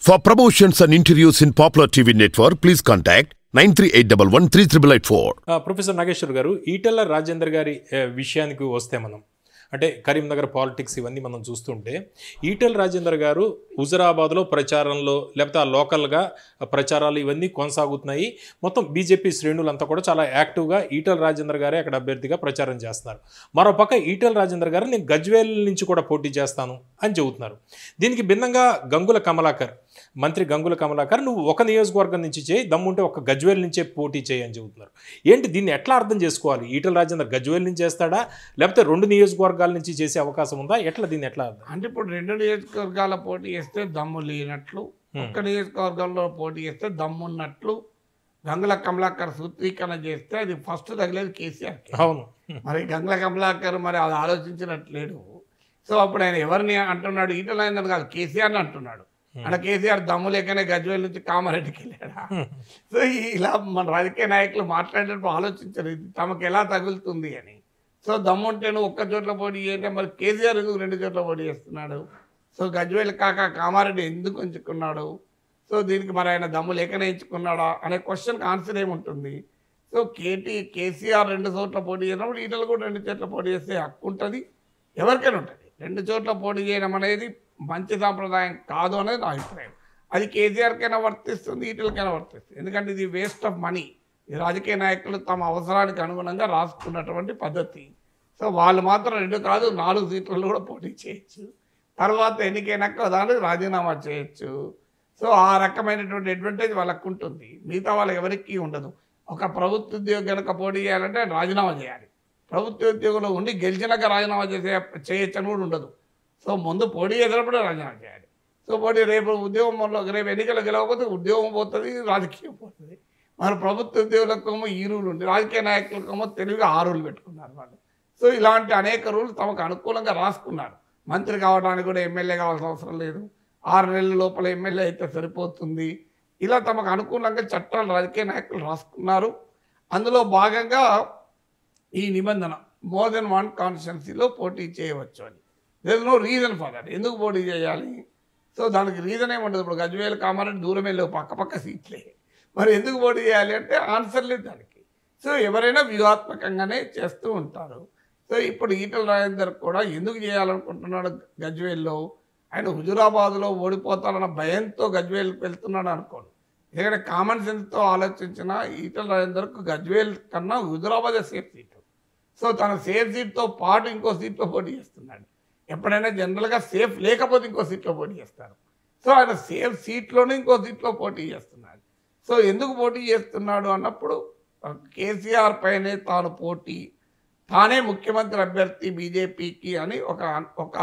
For promotions and interviews in Popular TV network, please contact 93811 3884. ఆ, professor Nageshwar గారు ఈటెల రాజేందర్ గారి ఆ, విషయానికి వస్తే మనం అంటే కరీంనగర్ పాలిటిక్స్ ఇవన్నీ మనం చూస్తుంటే ఈటెల రాజేందర్ గారు హుజరాబాద్లో ప్రచారంలో లేకపోతే ఆ లోకల్గా ప్రచారాలు ఇవన్నీ కొనసాగుతున్నాయి మొత్తం బీజేపీ శ్రేణులంతా కూడా చాలా యాక్టివ్గా ఈటెల రాజేందర్ గారే అక్కడ అభ్యర్థిగా ప్రచారం చేస్తున్నారు మరోపక్క ఈటెల రాజేందర్ గారు నేను గజ్వేల్ నుంచి కూడా పోటీ చేస్తాను అని చెబుతున్నారు దీనికి భిన్నంగా గంగుల కమలాకర్ మంత్రి గంగుల కమలాకర్ నువ్వు ఒక నియోజకవర్గం నుంచి చేయి దమ్ముంటే ఒక గజ్వేల్ నుంచే పోటీ చేయి అని చెబుతున్నారు ఏంటి దీన్ని ఎట్లా అర్థం చేసుకోవాలి ఈటల రాజేందర్ గజ్వేల్ నుంచి చేస్తాడా లేకపోతే రెండు నియోజకవర్గాల నుంచి చేసే అవకాశం ఉందా ఎట్లా దీన్ని ఎట్లా అర్థం అంటే ఇప్పుడు రెండు నియోజకవర్గాల పోటీ చేస్తే దమ్ము లేనట్లు ఒక్క నియోజకవర్గంలో పోటీ చేస్తే దమ్ము ఉన్నట్లు గంగుల కమలాకర్ సూత్రీకరణ చేస్తే అది ఫస్ట్ తగిలేది కేసీఆర్ అవును మరి గంగుల కమలాకర్ మరి అది ఆలోచించినట్లేడు సో అప్పుడు ఆయన ఎవరిని అంటున్నాడు ఈటల రాజేందర్ కాదు కేసీఆర్ని అంటున్నాడు అంటే కేసీఆర్ దమ్ము లేకనే గజ్వేల్ నుంచి కామారెడ్డికి వెళ్ళాడా సో ఈ- ఇలా మన రాజకీయ నాయకులు మాట్లాడేటప్పుడు ఆలోచించరు ఇది తమకు ఎలా తగులుతుంది అని సో దమ్ము ఉంటే నువ్వు ఒక్క చోట్ల పోటీ చేయంటే మరి కేసీఆర్ ఎందుకు రెండు చోట్ల పోటీ చేస్తున్నాడు సో గజ్వేల్ కాక కామారెడ్డి ఎందుకు ఎంచుకున్నాడు సో దీనికి మరి ఆయన దమ్ము లేకనే ఎంచుకున్నాడా అనే క్వశ్చన్కి ఆన్సర్ ఏముంటుంది సో కేటీ కేసీఆర్ రెండు చోట్ల పోటీ చేసినప్పుడు ఈటలు కూడా రెండు చోట్ల పోటీ చేస్తే హక్కు ఉంటుంది ఎవరికైనా ఉంటుంది రెండు చోట్ల పోటీ చేయడం అనేది మంచి సాంప్రదాయం కాదు అనేది నా అభిప్రాయం అది కేసీఆర్కైనా వర్తిస్తుంది ఈటలకైనా వర్తిస్తుంది ఎందుకంటే ఇది వేస్ట్ ఆఫ్ మనీ ఈ రాజకీయ నాయకులు తమ అవసరానికి అనుగుణంగా రాసుకున్నటువంటి పద్ధతి సో వాళ్ళు మాత్రం రెండు కాదు నాలుగు సీట్లలో కూడా పోటీ చేయొచ్చు తర్వాత ఎన్నికైనాక దానికి రాజీనామా చేయొచ్చు సో ఆ రకమైనటువంటి అడ్వాంటేజ్ వాళ్ళకు ఉంటుంది మిగతా వాళ్ళకి ఎవరికి ఉండదు ఒక ప్రభుత్వ ఉద్యోగం కనుక పోటీ చేయాలంటే ఆయన రాజీనామా చేయాలి ప్రభుత్వ ఉద్యోగంలో ఉండి గెలిచినాక రాజీనామా చేసే చేయొచ్చు అని కూడా ఉండదు సో ముందు పోటీ చేసినప్పుడే రాజీనామా చేయాలి సో పోటీ రేపు ఉద్యోగంలో రేపు ఎన్నికలు గెలవకపోతే ఉద్యోగం పోతుంది రాజకీయం పోతుంది మరి ప్రభుత్వ ఉద్యోగులకేమో ఈ రూల్ ఉంది రాజకీయ నాయకులకేమో తెలివిగా ఆ రూల్ పెట్టుకున్నారు వాళ్ళు సో ఇలాంటి అనేక రూల్స్ తమకు అనుకూలంగా రాసుకున్నారు మంత్రి కావడానికి కూడా ఎమ్మెల్యే కావాల్సిన అవసరం లేదు ఆరు నెలల లోపల ఎమ్మెల్యే అయితే సరిపోతుంది ఇలా తమకు అనుకూలంగా చట్టాలు రాజకీయ నాయకులు రాసుకున్నారు అందులో భాగంగా ఈ నిబంధన మోర్ దెన్ వన్ కాన్స్టిట్యున్సీలో పోటీ చేయవచ్చు అని there no reason for that ఎందుకు పోటీ చేయాలి సో దానికి రీజన్ ఏముండదు ఇప్పుడు గజ్వేల్ కామారెడ్డి దూరం వెళ్ళి పక్క పక్క సీట్లే మరి ఎందుకు పోటీ చేయాలి అంటే ఆన్సర్ లేదు దానికి సో ఎవరైనా వ్యూహాత్మకంగానే చేస్తూ ఉంటారు సో ఇప్పుడు ఈటల రాజేందర్ కూడా ఎందుకు చేయాలనుకుంటున్నాడు గజ్వేల్లో ఆయన హుజురాబాద్లో ఓడిపోతారన్న భయంతో గజ్వేల్కి వెళ్తున్నాడు అనుకోండి ఎందుకంటే కామన్ సెన్స్తో ఆలోచించిన ఈటల రాజేందర్కు గజ్వేల్ కన్నా హుజురాబాదే సేఫ్ సీటు సో తన సేఫ్ సీట్తో పాటు ఇంకో సీట్లో పోటీ చేస్తున్నాడు ఎప్పుడైనా జనరల్గా సేఫ్ లేకపోతే ఇంకో సీట్లో పోటీ చేస్తారు సో ఆయన సేఫ్ సీట్లోనే ఇంకో సీట్లో పోటీ చేస్తున్నాడు సో ఎందుకు పోటీ చేస్తున్నాడు అన్నప్పుడు ఆ, కేసీఆర్ పైనే తాను పోటీ తానే ముఖ్యమంత్రి అభ్యర్థి బీజేపీకి అని ఒక ఒక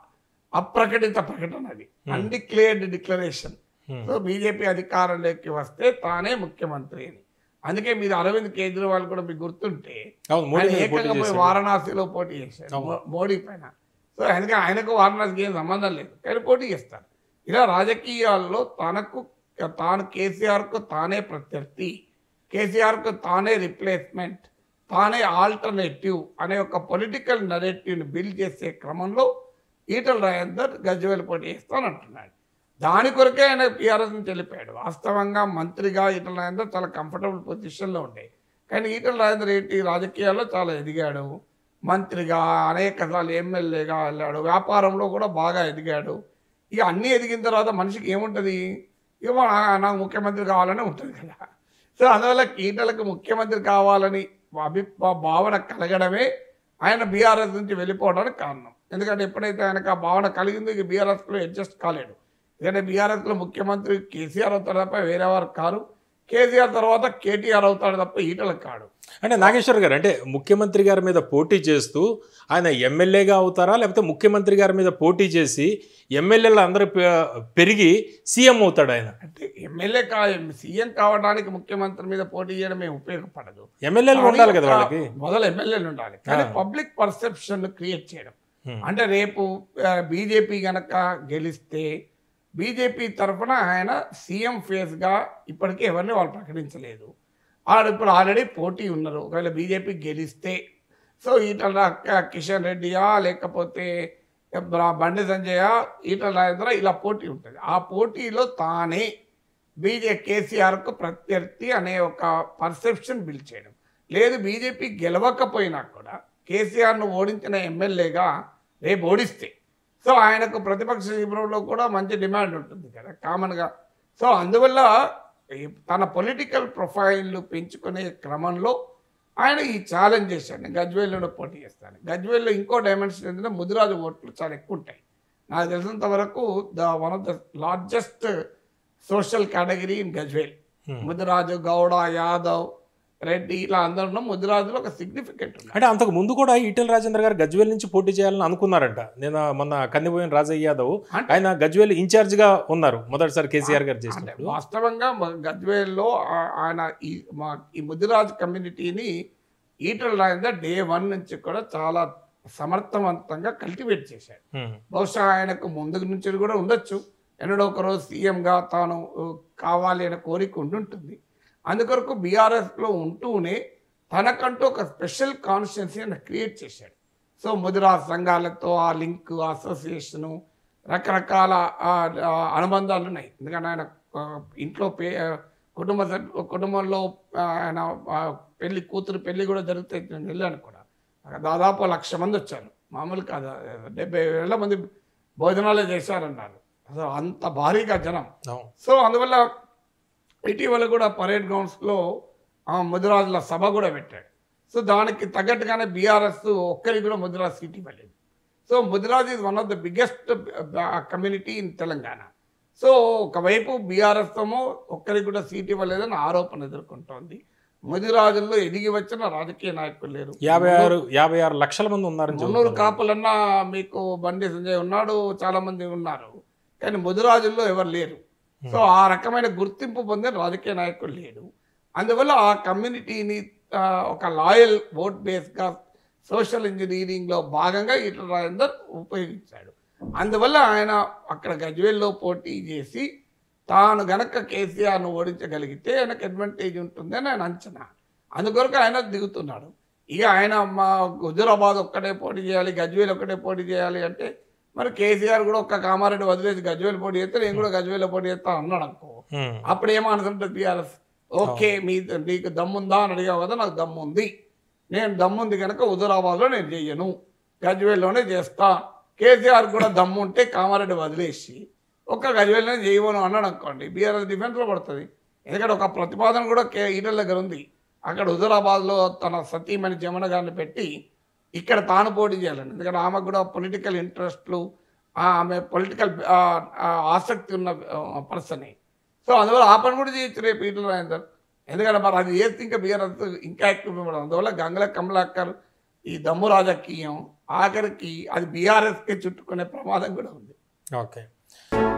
అప్రకటిత ప్రకటన అది అన్డిక్లేర్డ్ డిక్లరేషన్ సో బీజేపీ అధికారంలోకి వస్తే తానే ముఖ్యమంత్రి అని అందుకే మీరు అరవింద్ కేజ్రీవాల్ కూడా మీకు గుర్తుంటే అవును మోడీ ఆయన మీద పోటీ ఏకంగా పోయి చేశాడు. వారణాసిలో పోటీ చేశాడు మో- మోడీ పైన సో అందుకే ఆయనకు వారణాసికి ఏం సంబంధం లేదు కానీ పోటీ చేస్తారు ఇలా రాజకీయాల్లో తనకు తాను కేసీఆర్కు తానే ప్రత్యర్థి కేసీఆర్కు తానే రిప్లేస్మెంట్ తానే ఆల్టర్నేటివ్ అనే ఒక పొలిటికల్ నరేటివ్ని బిల్డ్ చేసే క్రమంలో ఈటల రాజేందర్ గజ్వేల్ పోటీ చేస్తానంటున్నాడు దాని కొరకే ఆయన టీఆర్ఎస్ నుంచి వెళ్ళిపోయాడు వాస్తవంగా మంత్రిగా ఈటల రాజేందర్ చాలా కంఫర్టబుల్ పొజిషన్లో ఉండే కానీ ఈటల రాజేందర్ ఏంటి రాజకీయాల్లో చాలా ఎదిగాడు మంత్రిగా అనేక సార్లు ఎమ్మెల్యేగా వెళ్ళాడు వ్యాపారంలో కూడా బాగా ఎదిగాడు ఇక అన్నీ ఎదిగిన తర్వాత మనిషికి ఏముంటుంది ఇక మా- నాకు ముఖ్యమంత్రి కావాలని ఉంటుంది కదా సో అందువల్ల ఈటలకు ముఖ్యమంత్రి కావాలని అభి భావన కలగడమే ఆయన బీఆర్ఎస్ నుంచి వెళ్ళిపోవడానికి కారణం ఎందుకంటే ఎప్పుడైతే ఆయనకు ఆ భావన కలిగిందో ఇక బీఆర్ఎస్లో అడ్జస్ట్ కాలేడు ఎందుకంటే బీఆర్ఎస్లో ముఖ్యమంత్రి కేసీఆర్ అవుతాడు తప్ప వేరే వారు కారు కేసీఆర్ తర్వాత కేటీఆర్ అవుతాడు తప్ప ఈటలకు కాడు అంటే నాగేశ్వర్ గారు అంటే ముఖ్యమంత్రి గారి మీద పోటీ చేస్తూ ఆయన ఎమ్మెల్యేగా అవుతారా లేకపోతే ముఖ్యమంత్రి గారి మీద పోటీ చేసి ఎమ్మెల్యేలు అందరూ పె- పెరిగి సీఎం అవుతాడు ఆయన అంటే ఎమ్మెల్యే కా సీఎం కావడానికి ముఖ్యమంత్రి మీద పోటీ చేయడం ఏం ఉపయోగపడదు ఎమ్మెల్యేలు ఉండాలి కదా కానీ వాళ్ళకి మొదలు ఎమ్మెల్యేలు ఉండాలి కానీ ఆ. పబ్లిక్ పర్సెప్షన్ క్రియేట్ చేయడం Hmm. అంటే రేపు బీజేపీ గనక గెలిస్తే బీజేపీ తరఫున ఆయన సీఎం ఫేస్గా ఇప్పటికీ ఎవరిని వాళ్ళు ప్రకటించలేదు ఆడు ఇప్పుడు ఆల్రెడీ పోటీ ఉన్నారు ఒకవేళ బీజేపీ గెలిస్తే సో ఈటల కిషన్ రెడ్డియా లేకపోతే బ- బండి సంజయ ఈటల రాజేంద్ర ఇలా పోటీ ఉంటుంది ఆ పోటీలో తానే బీజే కేసీఆర్కు ప్రత్యర్థి అనే ఒక పర్సెప్షన్ బిల్డ్ చేయడం లేదు బీజేపీ గెలవకపోయినా కూడా కేసీఆర్ను ఓడించిన ఎమ్మెల్యేగా రేపు ఓడిస్తే సో ఆయనకు ప్రతిపక్ష శిబిరంలో కూడా మంచి డిమాండ్ ఉంటుంది కదా కామన్గా సో అందువల్ల ఈ తన పొలిటికల్ ప్రొఫైల్ పెంచుకునే క్రమంలో ఆయన ఈ ఛాలెంజ్ చేశాడు నేను గజ్వేల్లో పోటీ చేస్తాను గజ్వేల్లో ఇంకో డైమెన్షన్ ఏంటంటే ముదిరాజు ఓట్లు చాలా ఎక్కువ ఉంటాయి నాకు తెలిసినంత వరకు the one of the largest social category in Gajwel Mudiraj Gowda Yadav Reddy ఇలా అందరూ ఉన్న ముదిరాజులో ఒక సిగ్నిఫికెంట్ ఉన్నారు అంటే అంతకు ముందు కూడా ఈటెల రాజేందర్ గారు గజ్వేల్ నుంచి పోటీ చేయాలని అనుకున్నారంట నేను మొన్న కందిపోయిన రాజయ్య యాదవ్ అంటే- ఆయన గజ్వేల్ ఇన్ఛార్జ్ గా ఉన్నారు మొదటిసారి కేసీఆర్ గారు అంటే చేసినప్పుడు వాస్తవంగా మ- గజ్వేల్లో ఆ- ఆయన ఈ మా ఈ ముదిరాజ్ కమ్యూనిటీని ఈటల రాజేందర్ డే వన్ నుంచి కూడా చాలా సమర్థవంతంగా కల్టివేట్ చేశాడు ఉమ్, బహుశా ఆయనకు ముందు నుంచి కూడా ఉండొచ్చు ఎన్నడో ఒక రోజు సీఎంగా తాను ఉ, కావాలి అనే కోరిక ఉండుంటుంది అందుకొరకు బీఆర్ఎస్లో ఉంటూనే తనకంటూ ఒక స్పెషల్ కాన్స్టిట్యున్సీ ఆయన క్రియేట్ చేశాడు సో ముదిరా సంఘాలతో ఆ లింక్ అసోసియేషను రకరకాల ఆ, ఆ, అనుబంధాలు ఉన్నాయి ఎందుకంటే ఆయన ఆ, ఇంట్లో పే ఆ, కుటుంబ సభ్యు కుటుంబంలో ఆ, ఆయన ఆ, పెళ్లి కూతురు పెళ్లి కూడా జరిగితే నేను వెళ్ళాను కూడా అక్కడ దాదాపు లక్ష మంది వచ్చారు మామూలు కాదు డెబ్బై వేల మంది భోజనాలే చేశారన్నారు అసలు అంత భారీగా జనం అవును. సో అందువల్ల ఇటీవల కూడా పరేడ్ గ్రౌండ్స్లో ముదిరాజుల సభ కూడా పెట్టాడు సో దానికి తగ్గట్టుగానే బీఆర్ఎస్ ఒక్కరికి కూడా ముదిరాజ్ సీట్ ఇవ్వలేదు so Mudiraj is one of the biggest community in Telangana so ఒకవైపు బీఆర్ఎస్ ఏమో ఒక్కరికి కూడా సీట్ ఇవ్వలేదని ఆరోపణ ఎదుర్కొంటోంది ముదిరాజుల్లో ఎదిగి వచ్చిన రాజకీయ నాయకులు లేరు యాభై ఆరు యాభై ఆరు లక్షల మంది ఉన్నారని మున్నూరు చెబుతున్నారు. కాపులన్నా మీకు బండి సంజయ్ ఉన్నాడు చాలా మంది ఉన్నారు కానీ ముదిరాజుల్లో ఎవరు లేరు సో ఆ రకమైన గుర్తింపు పొందిన రాజకీయ నాయకులు లేడు అందువల్ల ఆ కమ్యూనిటీని ఆ, ఒక లాయల్ ఓట్ బేస్గా సోషల్ ఇంజనీరింగ్లో భాగంగా ఈటల రాజేందర్ ఉపయోగించాడు అందువల్ల ఆయన అక్కడ గజ్వేల్లో పోటీ చేసి తాను గనక కేసీఆర్ను ఓడించగలిగితే ఆయనకు అడ్వాంటేజ్ ఉంటుందని ఆయన అంచనా అందుకొరకు ఆయన దిగుతున్నాడు ఇక ఆయన మా హుజురాబాద్ ఒక్కటే పోటీ చేయాలి గజ్వేల్ ఒక్కటే పోటీ చేయాలి అంటే మరి కేసీఆర్ కూడా ఒక్క కామారెడ్డి వదిలేసి గజ్వేల్ పోటీ చేస్తే నేను కూడా గజ్వేల్లో పోటీ చేస్తా అన్నాడు అనుకో ఉమ్, అప్పుడు ఏమనుకుంటుంది బీఆర్ఎస్ ఓకే మీ నీకు దమ్ముందా అని అడిగావు కదా నాకు దమ్ము ఉంది నేను దమ్ముంది కనుక హుజురాబాద్లో నేను చెయ్యను గజ్వేల్లోనే చేస్తా కేసీఆర్ కూడా దమ్ము ఉంటే కామారెడ్డి వదిలేసి ఒక్క గజ్వేల్లోనే చేయవను అన్నాడు అనుకోండి బీఆర్ఎస్ డిఫెన్స్లో పడుతుంది ఎందుకంటే ఒక ప్రతిపాదన కూడా కే ఈటల దగ్గర ఉంది అక్కడ హుజురాబాద్లో తన సతీమణి జమన గారిని పెట్టి ఇక్కడ తాను పోటీ చేయాలని ఎందుకంటే ఆమెకు కూడా పొలిటికల్ ఇంట్రెస్ట్లు ఆమె పొలిటికల్ ఆసక్తి ఉన్న పర్సనే సో అందువల్ల ఆ పని కూడా చేయొచ్చు రేపు ఈటల రాజేందర్ ఎందుకంటే మరి అది చేస్తే ఇంకా బీఆర్ఎస్ ఇంకా యాక్టివ్ ఇవ్వడం అందువల్ల గంగల కమలాకర్ ఈ దమ్ము రాజకీయం ఆఖరికి అది బీఆర్ఎస్కే చుట్టుకునే ప్రమాదం కూడా ఉంది ఓకే